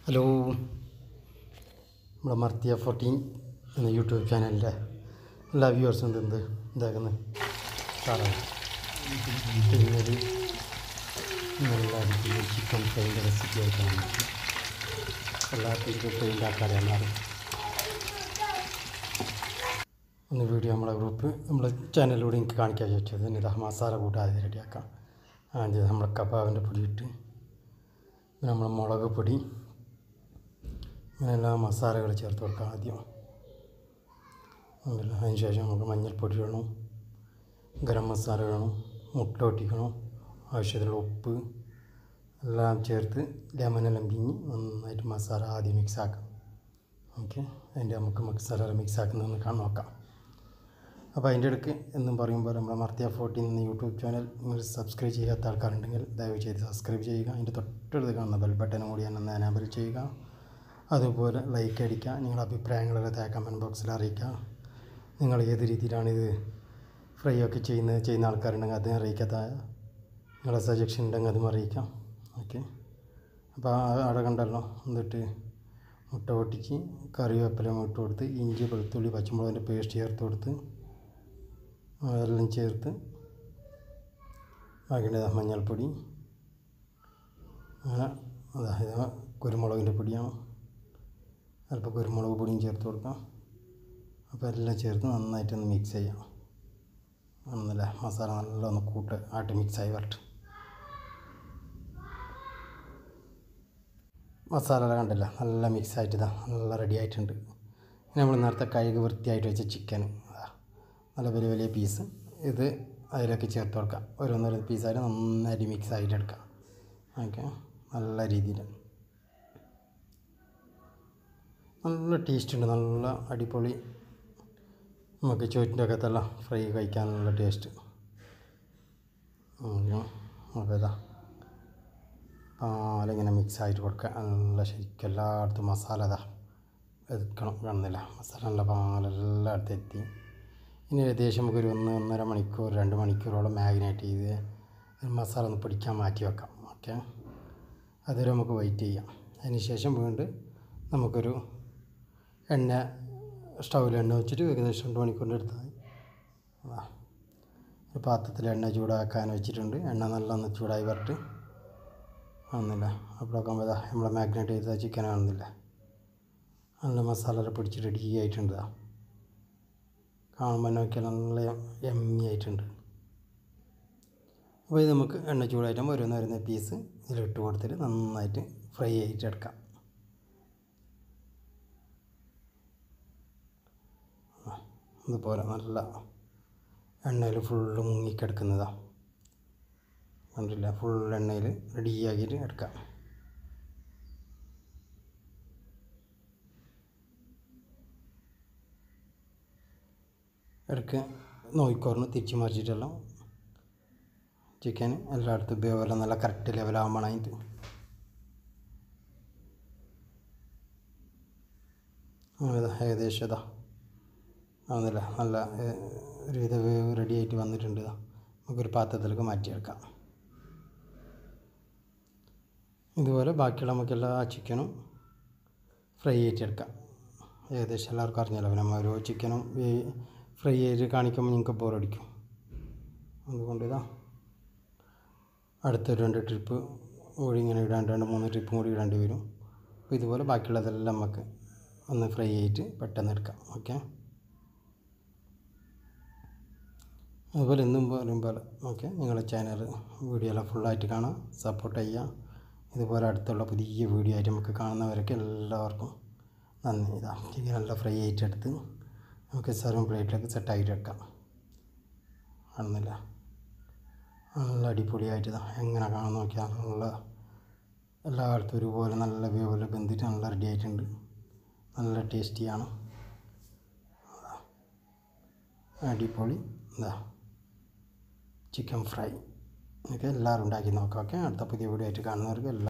hello നമ്മുടെ മർത്തിയ fourteen എന്ന യൂട്യൂബ് ചാനലിൻ്റെ എല്ലാ വ്യൂവേഴ്സും എന്ത് ഇതാക്കുന്നത് സാറാണ് പിന്നൊരു നല്ല അടിപൊളി ചിക്കൻ ഫ്രൈൻ്റെ റെസിപ്പി ആയിട്ടാണ് എല്ലാവർക്കും ചിക്കൻ ഫ്രൈ ഉണ്ടാക്കാറിയാം ഒന്ന് വീഡിയോ നമ്മളെ ഗ്രൂപ്പ് നമ്മളെ ചാനലിലൂടെ എനിക്ക് കാണിക്കാൻ ചോദിച്ചത് ഇനി ഇതാ മസാല കൂട്ടാതെ റെഡിയാക്കാം ആദ്യം നമ്മളെ കബാബിൻ്റെ പൊടി ഇട്ട് പിന്നെ നമ്മളെ മുളക് പൊടി ഇങ്ങനെ എല്ലാ മസാലകൾ ചേർത്ത് കൊടുക്കാം ആദ്യം അതല്ല അതിന് ശേഷം നമുക്ക് മഞ്ഞൾപ്പൊടി ഇടണം ഗരം മസാല ഇടണം മുട്ട ഒട്ടിക്കണം ആവശ്യത്തിനുള്ള ഉപ്പ് എല്ലാം ചേർത്ത് ലെമനെല്ലാം പിഞ്ഞ് നന്നായിട്ട് മസാല ആദ്യം മിക്സ് ആക്കാം ഓക്കെ അതിൻ്റെ നമുക്ക് മസാല മിക്സ് ആക്കുന്നതെന്ന് കാണാൻ നോക്കാം അപ്പോൾ അതിൻ്റെ ഇടയ്ക്ക് എന്നും പറയുമ്പോൾ നമ്മുടെ മർത്തിയ ഫോർട്ടീൻ എന്ന യൂട്യൂബ് ചാനൽ നിങ്ങൾ സബ്സ്ക്രൈബ് ചെയ്യാത്ത ആൾക്കാരുണ്ടെങ്കിൽ ദയവ് ചെയ്ത് സബ്സ്ക്രൈബ് ചെയ്യുക അതിൻ്റെ തൊട്ടടുത്ത് കാണുന്ന ബെൽ ബട്ടനും കൂടി ഒന്ന് എനാബിൾ ചെയ്യുക അതുപോലെ ലൈക്ക് അടിക്കുക നിങ്ങളുടെ അഭിപ്രായങ്ങളൊക്കെ താഴെ കമൻറ്റ് ബോക്സിൽ അറിയിക്കുക നിങ്ങൾ ഏത് രീതിയിലാണിത് ഫ്രൈ ഒക്കെ ചെയ്യുന്നത് ചെയ്യുന്ന ആൾക്കാരുണ്ടെങ്കിൽ അതിനെ അറിയിക്കാത്ത നിങ്ങളുടെ സജഷൻ ഉണ്ടെങ്കിൽ അതും അറിയിക്കാം ഓക്കെ അപ്പോൾ അവിടെ കണ്ടല്ലോ എന്നിട്ട് മുട്ട പൊട്ടിച്ച് കറിവേപ്പില ഇട്ട് കൊടുത്ത് ഇഞ്ചി വെളുത്തുള്ളി പച്ചമുളകിൻ്റെ പേസ്റ്റ് ചേർത്ത് കൊടുത്ത് അതെല്ലാം ചേർത്ത് ബാക്കിൻ്റെ മഞ്ഞൾപ്പൊടി അങ്ങനെ അതായത് കുരുമുളകിൻ്റെ പൊടിയാണ് അല്പം കുരുമുളക് പൊടിയും ചേർത്ത് കൊടുക്കാം അപ്പോൾ എല്ലാം ചേർത്ത് നന്നായിട്ടൊന്ന് മിക്സ് ചെയ്യാം ഒന്നല്ല മസാല നല്ല ഒന്ന് കൂട്ട് ആട്ടി മിക്സായി വരട്ടെ മസാല കണ്ടില്ല നല്ല മിക്സ് ആയിട്ട് ഇതാ നല്ല റെഡി ആയിട്ടുണ്ട് ഇനി നമ്മൾ നേരത്തെ കഴുകി വൃത്തിയായിട്ട് വെച്ച ചിക്കൻ നല്ല വലിയ വലിയ പീസ് ഇത് അതിലേക്ക് ചേർത്ത് കൊടുക്കാം ഓരോന്നോരോ പീസായിട്ട് നന്നായിട്ട് മിക്സ് ആയിട്ട് എടുക്കാം ഓക്കെ നല്ല രീതിയിൽ നല്ല ടേസ്റ്റ് ഉണ്ട് നല്ല അടിപൊളി നമുക്ക് ചോറ്റിൻ്റെ അകത്തെല്ലാം ഫ്രൈ കഴിക്കാൻ നല്ല ടേസ്റ്റ് അപ്പോൾ ഇതാ പാലിങ്ങനെ മിക്സ് ആയിട്ട് കൊടുക്കുക നല്ല ശരിക്കും എല്ലായിടത്തും മസാല ഇതാ എത്തിക്കണം കാണുന്നില്ല മസാല നല്ല പാലെല്ലായിടത്തും എത്തി ഇനി ഏകദേശം നമുക്കൊരു ഒന്ന് ഒന്നര മണിക്കൂർ രണ്ട് മണിക്കൂറോളം മാഗ്നേറ്റ് ചെയ്ത് മസാല ഒന്ന് പിടിക്കാൻ മാറ്റി വെക്കാം ഓക്കെ അതുവരെ നമുക്ക് വെയിറ്റ് ചെയ്യാം അതിന് ശേഷം വീണ്ടും നമുക്കൊരു എണ്ണ സ്റ്റൗവിൽ എണ്ണ വെച്ചിട്ട് ഏകദേശം രണ്ട് മണിക്കൂറിൻ്റെ അടുത്തായി ഒരു പാത്രത്തിൽ എണ്ണ ചൂടാക്കാൻ വെച്ചിട്ടുണ്ട് എണ്ണ നല്ല ഒന്ന് ചൂടായി വരട്ട് കാണുന്നില്ല അപ്പോഴൊക്കെ നമ്മൾ നമ്മളെ മാഗ്നേറ്റ് ചെയ്ത ചിക്കൻ കാണുന്നില്ല നല്ല മസാല പിടിച്ച് റെഡി ആയിട്ടുണ്ട് കാണുമ്പോൾ നോക്കിയാൽ നല്ല എമ്മി ആയിട്ടുണ്ട് അപ്പോൾ ഇത് നമുക്ക് എണ്ണ ചൂടായിട്ട് ഓരോന്ന് വരുന്ന പീസ് ഇതിലിട്ട് കൊടുത്തിട്ട് നന്നായിട്ട് ഫ്രൈ ആയിട്ട് എടുക്കാം ഇതുപോലെ നല്ല എണ്ണയിൽ ഫുള്ള് മുങ്ങിക്കിടക്കുന്നതാണ് കണ്ടില്ല ഫുൾ എണ്ണയിൽ റെഡിയാക്കിയിട്ട് എടുക്കാം ഇടയ്ക്ക് നോക്കിക്കോർന്ന് തിരിച്ച് മറിച്ചിട്ടെല്ലാം ചിക്കൻ എല്ലായിടത്തും ഇതേപോലെ നല്ല കറക്റ്റ് ലെവലാകുമ്പോഴായിട്ട് ഏകദേശം ഇതാ ആവുന്നില്ല നല്ല ഒരുവിധ വേവ് റെഡി ആയിട്ട് വന്നിട്ടുണ്ട് ഇതാ നമുക്കൊരു പാത്രത്തിലേക്ക് മാറ്റിയെടുക്കാം ഇതുപോലെ ബാക്കിയുള്ള നമുക്ക് എല്ലാ ചിക്കനും ഫ്രൈ ചെയ്തെടുക്കാം ഏകദേശം എല്ലാവർക്കും അറിഞ്ഞല്ലോ നമ്മൾ ഓരോ ചിക്കനും ഫ്രൈ ചെയ്ത് കാണിക്കുമ്പോൾ നിങ്ങൾക്ക് ബോറടിക്കും അതുകൊണ്ട് ഇതാ അടുത്തൊരു രണ്ട് ട്രിപ്പ് കൂടി ഇങ്ങനെ ഇടാണ്ട് രണ്ട് മൂന്ന് ട്രിപ്പും കൂടി ഇടേണ്ടി വരും അപ്പോൾ ഇതുപോലെ ബാക്കിയുള്ളതെല്ലാം നമുക്ക് ഒന്ന് ഫ്രൈ ചെയ്തിട്ട് പെട്ടെന്ന് എടുക്കാം ഓക്കെ അതുപോലെ എന്നും പറയും പോലെ ഓക്കെ നിങ്ങളുടെ ചാനൽ വീഡിയോ എല്ലാം ഫുള്ളായിട്ട് കാണാം സപ്പോർട്ട് ചെയ്യുക ഇതുപോലെ അടുത്തുള്ള പുതിയ വീഡിയോ ആയിട്ട് നമുക്ക് കാണുന്നവരൊക്കെ എല്ലാവർക്കും നന്ദി ഇതാ ചിക്കൻ നല്ല ഫ്രൈ ആയിട്ടെടുത്ത് നമുക്ക് സെർവ് പ്ലേറ്റിലേക്ക് സെറ്റായിട്ട് വെക്കാം കാണുന്നില്ല നല്ല അടിപൊളിയായിട്ട് ഇതാ എങ്ങനെ കാണാൻ നോക്കിയാൽ നല്ല എല്ലായിടത്തും ഒരുപോലെ നല്ല വേപോലെ ബന്ധിട്ട് നല്ല റെഡി ആയിട്ടുണ്ട് നല്ല ടേസ്റ്റിയാണ് അടിപൊളി ഇതാ ചിക്കൻ ഫ്രൈ ഒക്കെ എല്ലാവരും ഉണ്ടാക്കി നോക്കാം ഓക്കെ അടുത്ത പുതിയ വീഡിയോ ആയിട്ട് കാണുന്നവർക്ക് എല്ലാ